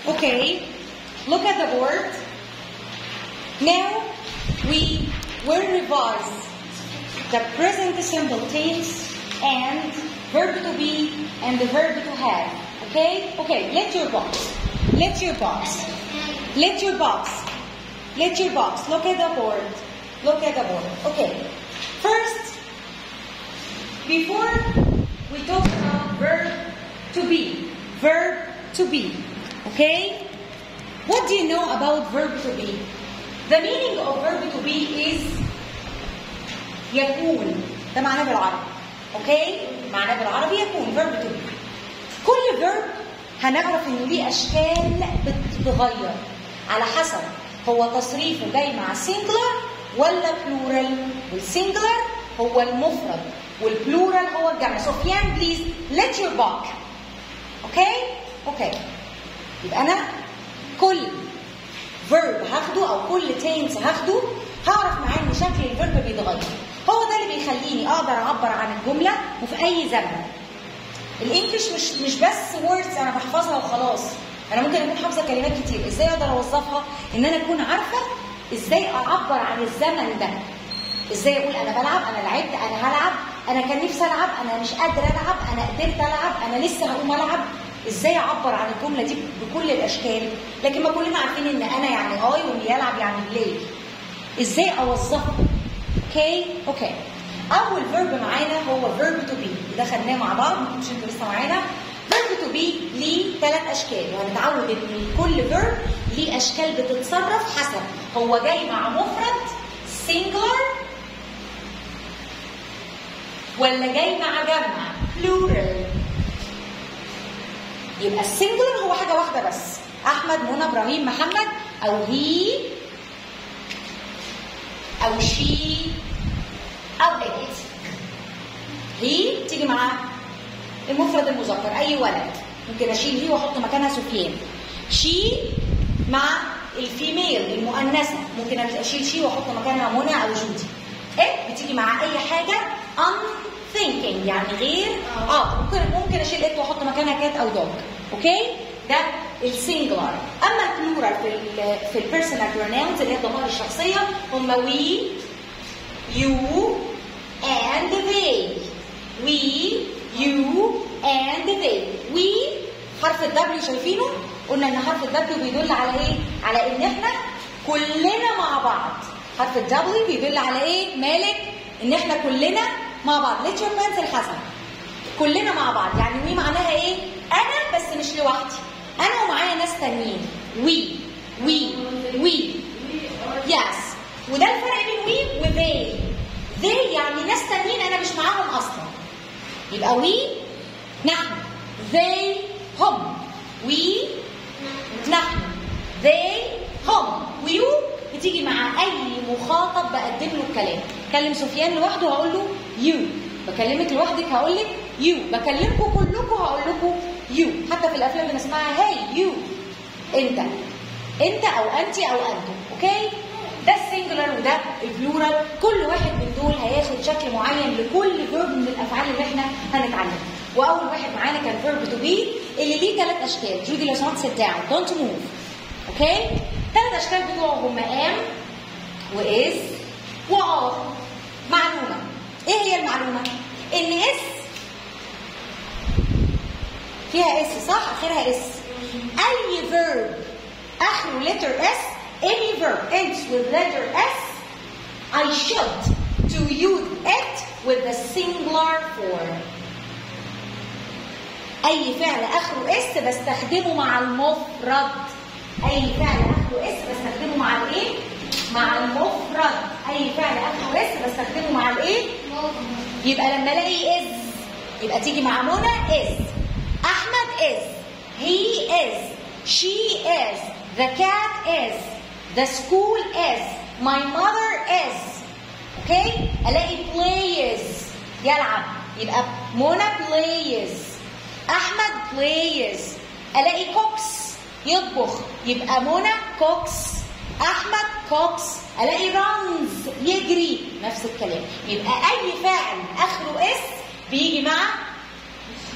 Okay, look at the board. Now we will revise the present simple tense and verb to be and the verb to have. Okay? Okay, let your box. Let your box. Let your box. Let your box. Look at the board. Look at the board. Okay. First, before we talk about verb to be, verb to be. Okay? What do you know about verb to be? The meaning of verb to be is يكون ده معناه بالعربي اوكي معناه بالعربي يكون verb to be كل verb هنعرف انه ليه اشكال بتتغير على حسب هو تصريفه جاي مع singular ولا plural والسنجلر هو المفرد والبلورال هو الجمع سفيان بليز let your book اوكي اوكي يبقى انا كل فيرب هاخده او كل تنس هاخده هعرف معاه ان شكل الفيرب بيتغير هو ده اللي بيخليني اقدر اعبر عن الجمله وفي اي زمن الانجليش مش مش بس ووردز انا بحفظها وخلاص انا ممكن اكون حافظه كلمات كتير ازاي اقدر اوظفها ان انا اكون عارفه ازاي اعبر عن الزمن ده ازاي اقول انا بلعب انا لعبت انا هلعب انا كان نفسي العب انا مش قادره العب انا قدرت العب انا لسه هقوم العب ازاي اعبر عن الجمله دي بكل الاشكال لكن ما كلنا عارفين ان انا يعني اي واللي يلعب يعني بلاي ازاي اوظفه اوكي اوكي اول فيرب معانا هو فيرب تو بي ده خدناه مع بعض مش انتوا لسه معانا فيرب تو بي ليه ثلاث اشكال وهنتعود ان كل فيرب ليه اشكال بتتصرف حسب هو جاي مع مفرد singular ولا جاي مع جمع plural يبقى السنجلر هو حاجه واحده بس احمد منى ابراهيم محمد او هي او شي او ات هي تيجي مع المفرد المذكر اي ولد ممكن اشيل هي واحط مكانها سفيان شي مع الفيميل المؤنثه ممكن اشيل شي واحط مكانها منى او جودي ات بتيجي مع اي حاجه unthinking يعني غير اه ممكن ممكن اشيل ات واحط مكانها كات او دوج اوكي ده السنجلر اما البلورال في ال في البيرسونال بروناونز اللي هي الضمائر الشخصيه هم وي يو and they we you and they we حرف الدبليو شايفينه قلنا ان حرف الدبليو بيدل على ايه على ان احنا كلنا مع بعض حرف الدبليو بيدل على ايه مالك ان احنا كلنا مع بعض let your pencil حسن كلنا مع بعض يعني وي معناها ايه انا بس مش لوحدي انا ومعايا ناس تانيين وي وي وي يس وده الفرق بين وي وذي ذي يعني ناس تانيين انا مش معاهم اصلا يبقى وي نحن they هم وي نحن they هم ويو بتيجي مع اي مخاطب بقدم له الكلام كلم سفيان لوحده هقول له يو بكلمك لوحدك هقول لك يو بكلمكم كلكم هقول لكم يو حتى في الافلام بنسمعها هاي يو انت انت او انت او انتم اوكي ده السنجلر وده البلورال كل واحد من دول هياخد شكل معين لكل فيرب من الافعال اللي احنا هنتعلمها واول واحد معانا كان فيرب تو بي اللي ليه ثلاث اشكال جودي لو سمحت سيت داون دونت موف اوكي ثلاث اشكال بتوعه هم ام واز وار معلومه ايه هي المعلومه ان اس فيها اس صح اخرها اس اي فيرب اخره letter s any verb ends with letter s I should to use it with the singular form اي فعل اخره اس بستخدمه مع المفرد اي فعل اخره اس بستخدمه مع الايه مع المفرد اي فعل اخره اس بستخدمه مع الايه يبقى لما الاقي از يبقى تيجي مع منى از احمد از he is she is the cat is the school is my mother is okay الاقي plays يلعب يبقى منى plays احمد plays الاقي كوكس يطبخ يبقى منى كوكس احمد كوكس الاقي رانز يجري نفس الكلام يبقى اي فاعل اخره اس بيجي مع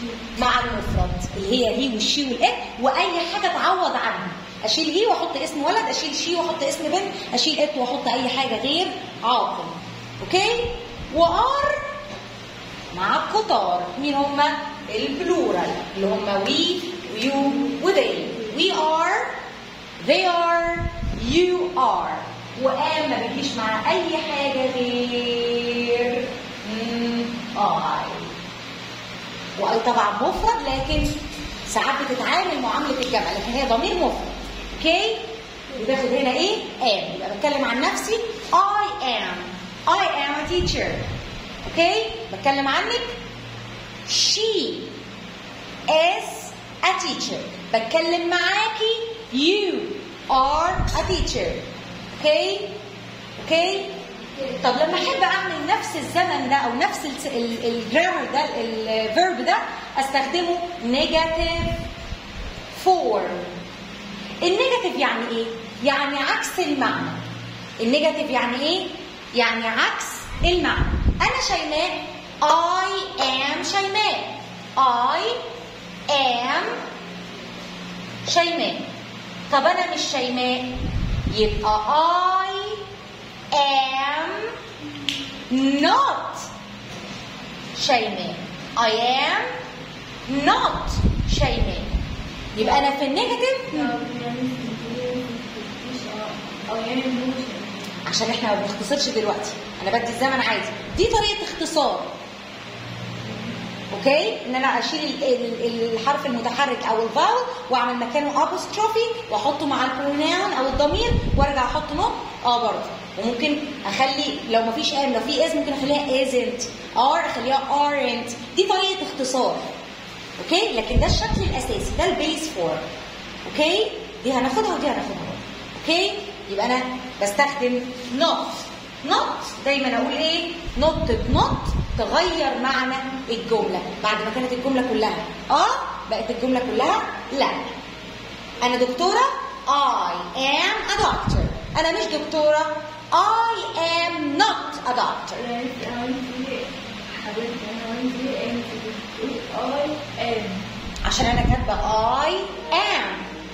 مع المفرد اللي هي هي والشي والات واي حاجه تعوض عنها اشيل هي واحط اسم ولد اشيل شي واحط اسم بنت اشيل ات واحط اي حاجه غير عاقل اوكي وار مع القطار مين هم البلورال اللي هم وي ويو وذي we are they are you are وام ما بيجيش مع اي حاجه غير اي واي طبعا مفرد لكن ساعات بتتعامل معامله الجمع لكن هي ضمير مفرد اوكي وتاخد هنا ايه ام يبقى بتكلم عن نفسي I am I am a teacher اوكي بتكلم عنك she is a teacher بتكلم معاكي you are a teacher اوكي اوكي طب لما احب اعمل نفس الزمن ده او نفس الجرامر ده الفيرب ده استخدمه نيجاتيف فورم النيجاتيف يعني ايه يعني عكس المعنى النيجاتيف يعني ايه يعني عكس المعنى انا شيماء I am شيماء I am شيماء طب انا مش شيماء يبقى I am not شيماء I am not شيماء يبقى انا في النيجاتيف عشان احنا ما بنختصرش دلوقتي انا بدي الزمن عادي دي طريقه اختصار اوكي ان انا اشيل ال- ال- الحرف المتحرك او الفاول واعمل مكانه ابوستروفي واحطه مع البروناون او الضمير وارجع احط نوت اه برضه وممكن اخلي لو ما فيش ام لو في اس ممكن اخليها isn't ار اخليها aren't دي طريقه اختصار اوكي لكن ده الشكل الاساسي ده البيس فورم اوكي دي هناخدها ودي هناخدها برضه. اوكي يبقى انا بستخدم not not دايما اقول ايه not not تغير معنى الجمله بعد ما كانت الجمله كلها اه بقت الجمله كلها لا انا دكتوره I am a doctor انا مش دكتوره I am not a doctor عشان انا كاتبه I am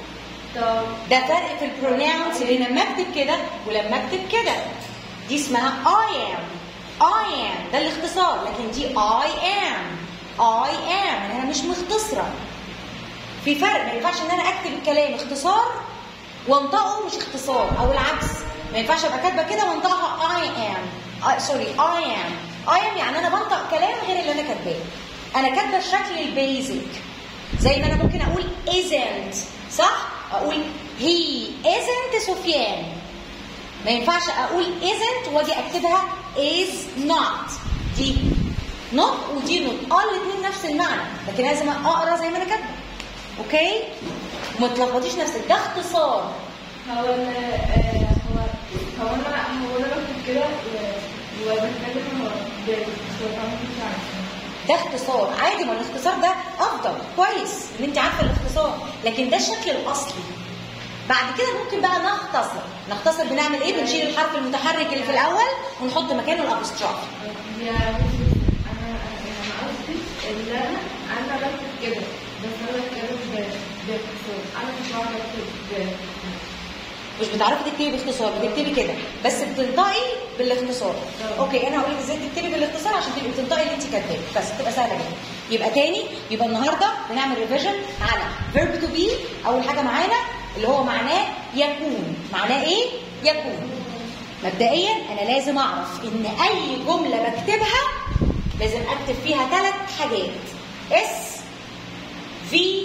ده فرق في البروناونس اللي لما اكتب كده ولما اكتب كده دي اسمها I am I am ده الاختصار لكن دي I am I am انا مش مختصره في فرق ما ينفعش ان انا اكتب الكلام اختصار وانطقه مش اختصار او العكس ما ينفعش ابقى كاتبه كده وانطقها I am سوري I am I am يعني انا بنطق كلام غير اللي انا كاتباه انا كاتبه الشكل البيزك زي ما انا ممكن اقول isn't صح اقول he isn't سفيان ما ينفعش اقول isn't واجي اكتبها is not دي not ودي not اه الاثنين نفس المعنى لكن لازم اقرا زي ما انا كاتبه اوكي ما تلخبطيش نفسك ده اختصار هو ال- هو هو انا هو انا بكتب كده و- وبتكلم هو بالاختصار بتاعي ده اختصار عادي ما الاختصار ده افضل كويس ان انت عارفه الاختصار لكن ده الشكل الاصلي بعد كده ممكن بقى نختصر نختصر بنعمل ايه بنشيل الحرف المتحرك اللي في الاول ونحط مكانه الابوستروف يا بصي انا انا انا قصدي ان انا انا بكتب كده بس انا بتكلم ب- باختصار انا مش بعرف اكتب ب- مش بتعرفي تكتبي باختصار بتكتبي كده بس بتنطقي بالاختصار اوكي انا هقول لك ازاي تكتبي بالاختصار عشان تبقي بتنطقي اللي انت كاتباه بس تبقى سهله جدا يبقى تاني يبقى النهارده بنعمل ريفيجن على فيرب تو بي اول حاجه معانا اللي هو معناه يكون معناه ايه يكون مبدئيا انا لازم اعرف ان اي جمله بكتبها لازم اكتب فيها ثلاث حاجات اس في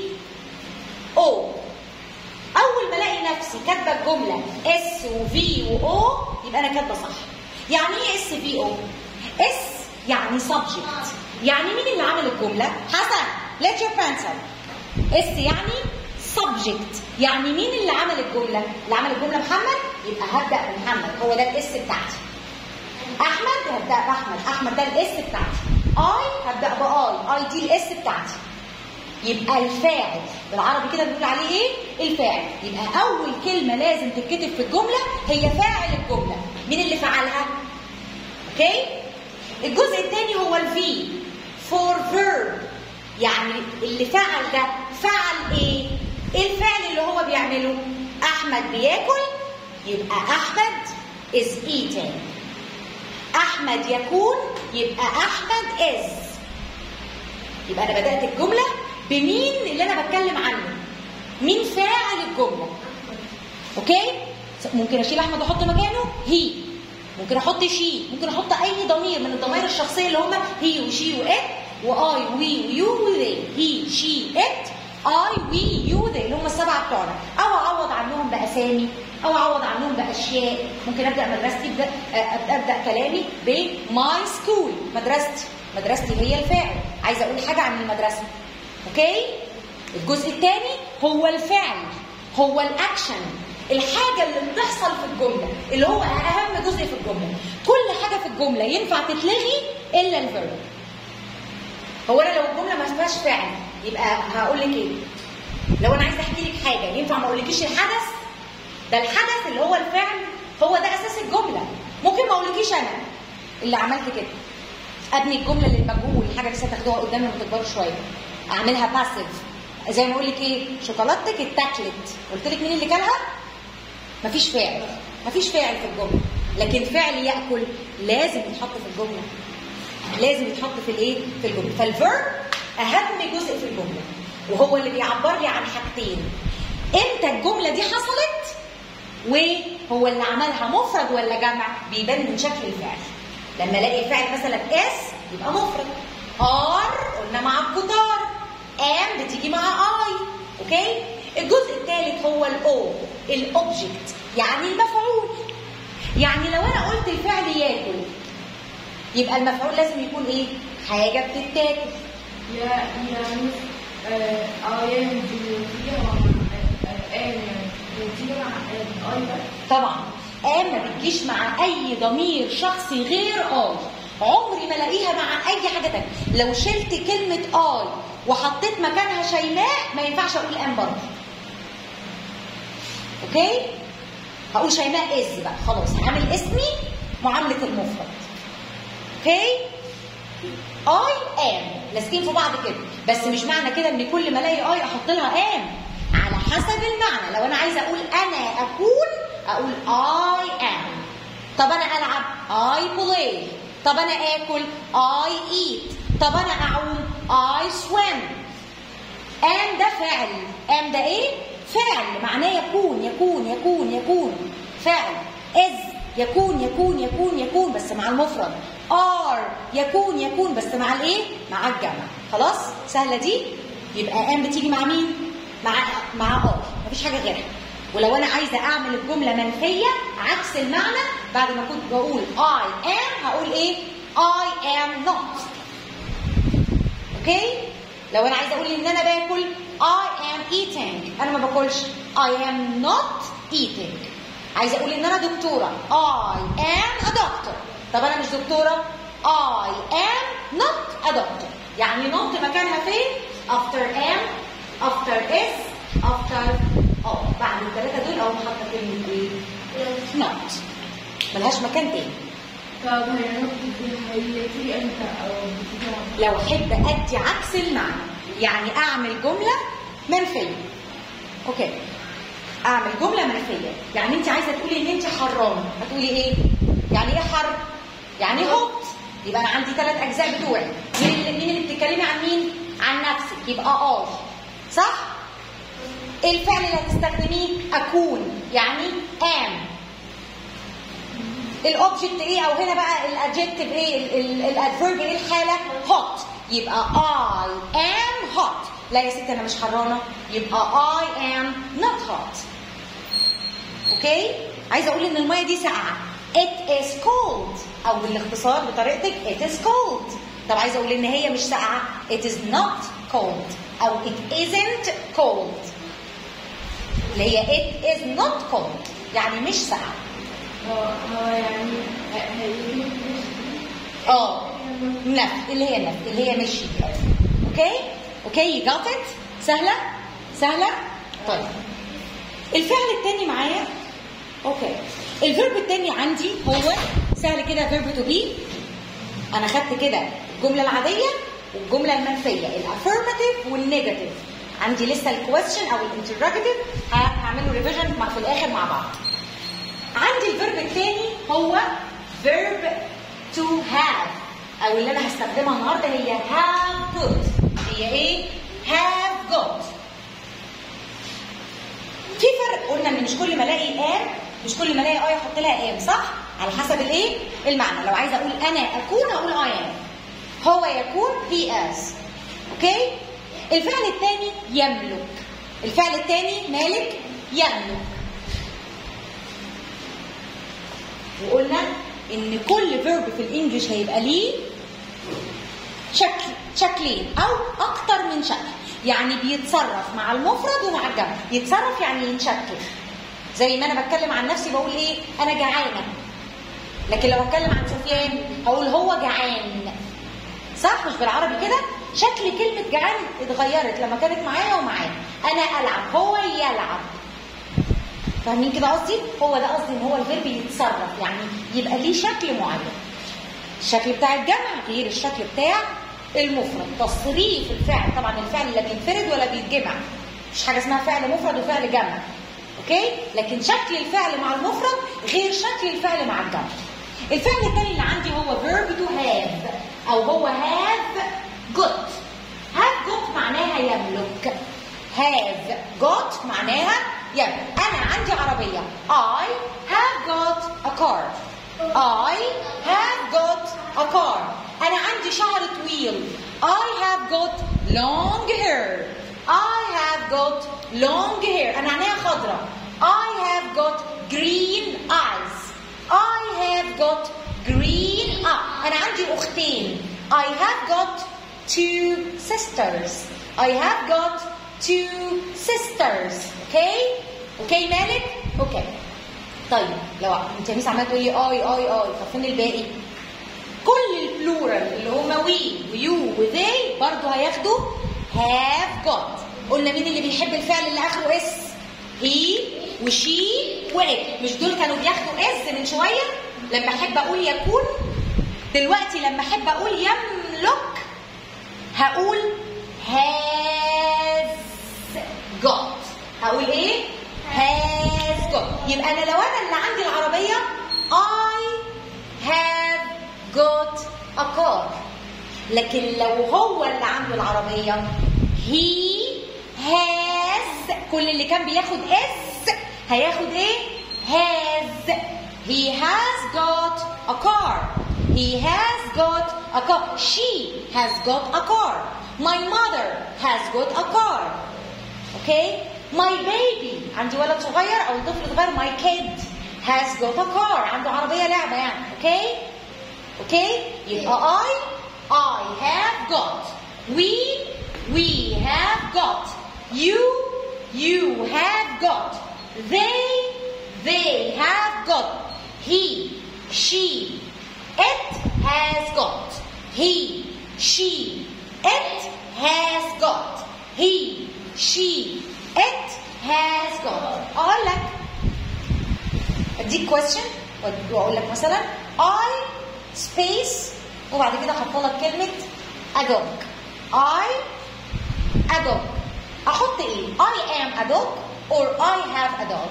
او اول ما الاقي نفسي كاتبه الجمله اس وفي واو يبقى انا كاتبه صح يعني ايه اس في او اس يعني subject يعني مين اللي عمل الجمله حسن let your pencil اس يعني subject يعني مين اللي عمل الجمله اللي عمل الجمله محمد يبقى هبدا بمحمد هو ده الاس بتاعتي احمد هبدا باحمد احمد ده الاس بتاعتي اي هبدا باي اي دي الاس بتاعتي يبقى الفاعل بالعربي كده بنقول عليه ايه الفاعل يبقى اول كلمه لازم تتكتب في الجمله هي فاعل الجمله مين اللي فعلها اوكي الجزء الثاني هو الفي فور فيرب يعني اللي فعل ده فعل ايه ايه الفعل اللي هو بيعمله احمد بياكل يبقى احمد is eating احمد يكون يبقى احمد is يبقى انا بدات الجمله بمين اللي انا بتكلم عنه مين فاعل الجمله اوكي ممكن اشيل احمد واحط مكانه هي ممكن احط شي ممكن احط اي ضمير من الضمائر الشخصيه اللي هم هي وشي وات واي وي ويو وذي هي شي ات اي وي يو ذي اللي هم السبعه بتوعنا او اعوض عنهم باسامي او اعوض عنهم باشياء ممكن ابدا مدرستي ابدا ابدا كلامي بماي سكول مدرستي مدرستي هي الفاعل عايزه اقول حاجه عن المدرسه اوكي الجزء الثاني هو الفعل هو الاكشن الحاجه اللي بتحصل في الجمله اللي هو اهم جزء في الجمله كل حاجه في الجمله ينفع تتلغي الا الفيرب هو انا لو الجمله ما فيهاش فعل يبقى هقول لك ايه لو انا عايزه احكي لك حاجه ينفع ما اقولكيش الحدث ده الحدث اللي هو الفعل هو ده اساس الجمله ممكن ما اقولكيش انا اللي عملت كده ابني الجمله للمجهول حاجه لسه تاخدوها قدام لما تكبروا شويه اعملها باسيف زي ما اقول لك ايه شوكولاتتك اتاكلت قلت لك مين اللي كلها مفيش فاعل مفيش فاعل في الجمله لكن فعل ياكل لازم يتحط في الجمله لازم يتحط في الايه في الجمله فالفيرب اهم جزء في الجمله وهو اللي بيعبر لي عن حاجتين امتى الجمله دي حصلت وهو اللي عملها مفرد ولا جمع بيبان من شكل الفعل لما الاقي فعل مثلا اس يبقى مفرد ار قلنا مع الكتار ام بتيجي مع اي اوكي الجزء الثالث هو الاو الاوبجكت يعني المفعول يعني لو انا قلت الفعل ياكل يبقى المفعول لازم يكون ايه حاجه بتتاكل يا يا مس ايام بتيجي مع ام بتيجي مع اي بس طبعا ام ما بتجيش مع اي ضمير شخصي غير اي عمري ما الاقيها مع اي حاجه تانية لو شلت كلمه اي وحطيت مكانها شيماء ما ينفعش اقول ام برضه اوكي هقول شيماء از بقى خلاص هعمل اسمي معامله المفرد اوكي اي ام لازقين في بعض كده بس مش معنى كده ان كل ما الاقي اي احط لها ام على حسب المعنى لو انا عايزه اقول انا اكون اقول اي ام طب انا العب اي بلاي طب انا اكل اي ايت طب انا اعوم اي سويم ام ده فعل ام ده ايه فعل معناه يكون يكون يكون يكون فعل از يكون يكون يكون يكون بس مع المفرد ار يكون يكون بس مع الايه مع الجمع خلاص سهله دي يبقى ام بتيجي مع مين مع مع ار مفيش حاجه غيرها ولو انا عايزه اعمل الجمله منفيه عكس المعنى بعد ما كنت بقول I am هقول ايه I am not اوكي لو انا عايزه اقول ان انا باكل I am eating انا ما باكلش I am not eating عايزه اقول ان انا دكتوره I am a doctor طب انا مش دكتوره I am not a doctor يعني not مكانها فين after am after is after اه بعد الثلاثه دول اقوم حاطه كلمه ايه not ملهاش مكان تاني طب هي نقطة هي تيجي امتى او بتيجي مع- لو احب ادي عكس المعنى يعني اعمل جمله منفيه اوكي اعمل جمله منفيه يعني انت عايزه تقولي ان انت حرانه هتقولي ايه يعني ايه حر يعني هوت يبقى انا عندي ثلاث اجزاء بتوعي مين اللي مين اللي بتتكلمي عن مين عن نفسك يبقى اه صح الفعل اللي هتستخدميه اكون يعني am الاوبجكت ايه او هنا بقى الادجكتيف ايه الادفيرب ايه الحاله hot يبقى I am hot لا يا ستي انا مش حرانه يبقى I am not hot اوكي عايزه اقول ان الميه دي ساقعه it is cold او بالاختصار بطريقتك it is cold طب عايزه اقول ان هي مش ساقعه it is not cold او it isn't cold اللي هي it is not cold يعني مش ساقعه هو هو يعني هيجي اه نفس اللي هي نفس اللي هي مشي دي اوكي اوكي يو جات ات سهله سهله طيب الفعل الثاني معايا اوكي الفيرب الثاني عندي هو سهل كده فيرب تو بي انا خدت كده الجمله العاديه والجمله المنفيه الافيرماتيف والنيجاتيف عندي لسه الكويستشن او الانتروجاتيف هعمله ريفيجن في الاخر مع بعض عندي الفيرب الثاني هو verb to have او اللي انا هستخدمها النهارده هي have got هي ايه have got في فرق قلنا ان مش كل ما الاقي ام مش كل ما الاقي اي احط لها ام صح على حسب الايه المعنى لو عايزه اقول انا اكون اقول اي ام هو يكون he as اوكي الفعل الثاني يملك الفعل الثاني مالك يملك وقلنا ان كل فيرب في الانجليش هيبقى ليه شكل شكلين او اكتر من شكل يعني بيتصرف مع المفرد ومع الجمع يتصرف يعني ينشكل زي ما انا بتكلم عن نفسي بقول ايه انا جعانه لكن لو اتكلم عن سفيان هقول هو جعان صح مش بالعربي كده شكل كلمه جعان اتغيرت لما كانت معايا ومعاه انا العب هو يلعب فاهمين كده قصدي هو ده قصدي ان هو الفيرب يتصرف يعني يبقى ليه شكل معين الشكل بتاع الجمع غير الشكل بتاع المفرد تصريف الفعل طبعا الفعل لا بينفرد ولا بيتجمع مش حاجه اسمها فعل مفرد وفعل جمع اوكي لكن شكل الفعل مع المفرد غير شكل الفعل مع الجمع الفعل الثاني اللي عندي هو verb to have او هو have got have got معناها يملك have got معناها يملك انا عندي عربيه I have got a car I have got a car أنا عندي شعر طويل I have got long hair I have got long hair أنا عينيا خضراء I have got green eyes I have got green eyes أنا عندي أختين I have got two sisters I have got two sisters okay okay مالك okay طيب لو انت يا ميس عماله تقولي اي اي اي طب فين الباقي؟ كل البلورال اللي هما وي ويو وذي برضه هياخدوا هاف جوت قلنا مين اللي بيحب الفعل اللي اخره اس؟ هي وشي وات مش دول كانوا بياخدوا اس من شويه لما احب اقول يكون دلوقتي لما احب اقول يملك هقول هاز جوت هقول ايه؟ has got يبقى انا لو انا اللي عندي العربيه I have got a car لكن لو هو اللي عنده العربيه he has كل اللي كان بياخد اس هياخد ايه has he has got a car he has got a car she has got a car my mother has got a car okay my baby عندي ولد صغير او طفل صغير my kid has got a car عنده عربية لعبة يعني اوكي اوكي يبقى I I have got we we have got you you have got they they have got he she it has got he she it has got he she it has got اقول لك اديك question واقول لك مثلا I space وبعد كده احط لك كلمه a dog I a dog احط ايه I am a dog or I have a dog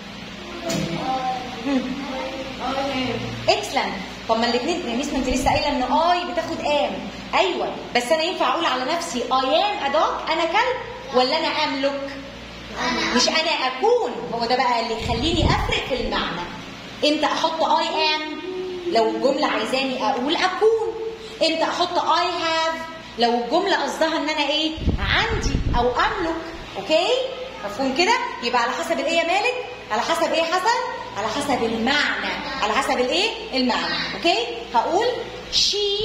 excellent طب ما الاثنين يا ميس ما انت لسه قايله ان اي بتاخد ام ايوه بس انا ينفع اقول على نفسي I am a dog انا كلب ولا انا املك مش انا اكون هو ده بقى اللي يخليني افرق في المعنى امتى احط اي ام لو الجمله عايزاني اقول اكون امتى احط اي هاف لو الجمله قصدها ان انا ايه عندي او املك اوكي مفهوم كده يبقى على حسب الايه يا مالك على حسب ايه حسن على حسب المعنى على حسب الايه المعنى اوكي هقول she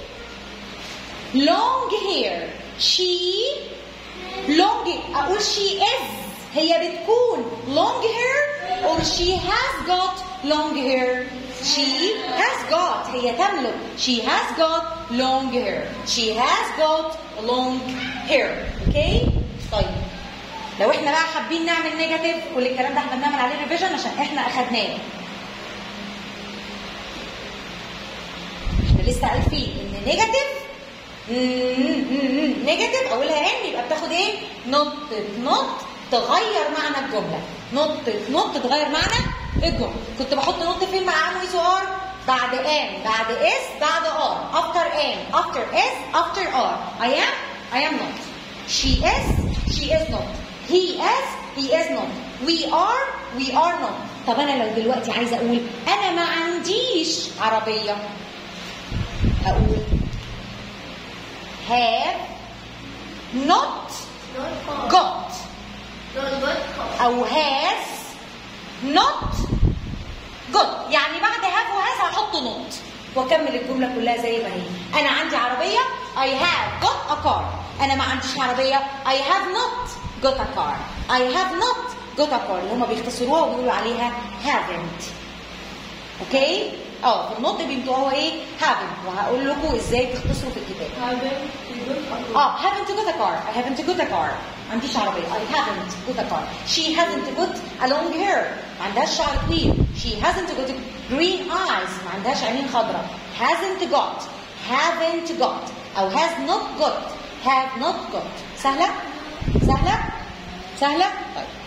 long hair she long اقول she is هي بتكون long hair or she has got long hair she has got هي تملك she has got long hair she has got long hair اوكي طيب لو احنا بقى حابين نعمل نيجاتيف كل الكلام ده احنا بنعمل عليه ريفيجن عشان احنا اخدناه احنا لسه عارفين ان نيجاتيف نيجاتيف اولها ان يبقى بتاخد ايه نوت نوت تغير معنى الجمله نوت نوت تغير معنى الجمله كنت بحط نوت فين مع ام وار بعد ان بعد اس بعد ار after ان after s after r I am I am not she is she is not he is he is not we are we are not طب انا لو دلوقتي عايزه اقول انا ما عنديش عربيه اقول have not Not got Not got او has not got يعني بعد have وhas هحط not واكمل الجمله كلها زي ما هي انا عندي عربيه I have got a car انا ما عنديش عربيه I have not got a car I have not got a car اللي هم بيختصروها وبيقولوا عليها haven't اوكي اه في النطق بينطقوها ايه haven't وهقول لكم ازاي تختصروا في الكتاب haven't got a اه haven't got a car I haven't got a car ما عنديش عربية I haven't got a car she hasn't got a long hair ما عندهاش شعر طويل she hasn't got green eyes ما عندهاش عينين خضراء hasn't got haven't got أو has not got have not got سهلة؟ سهلة؟ سهلة؟ طيب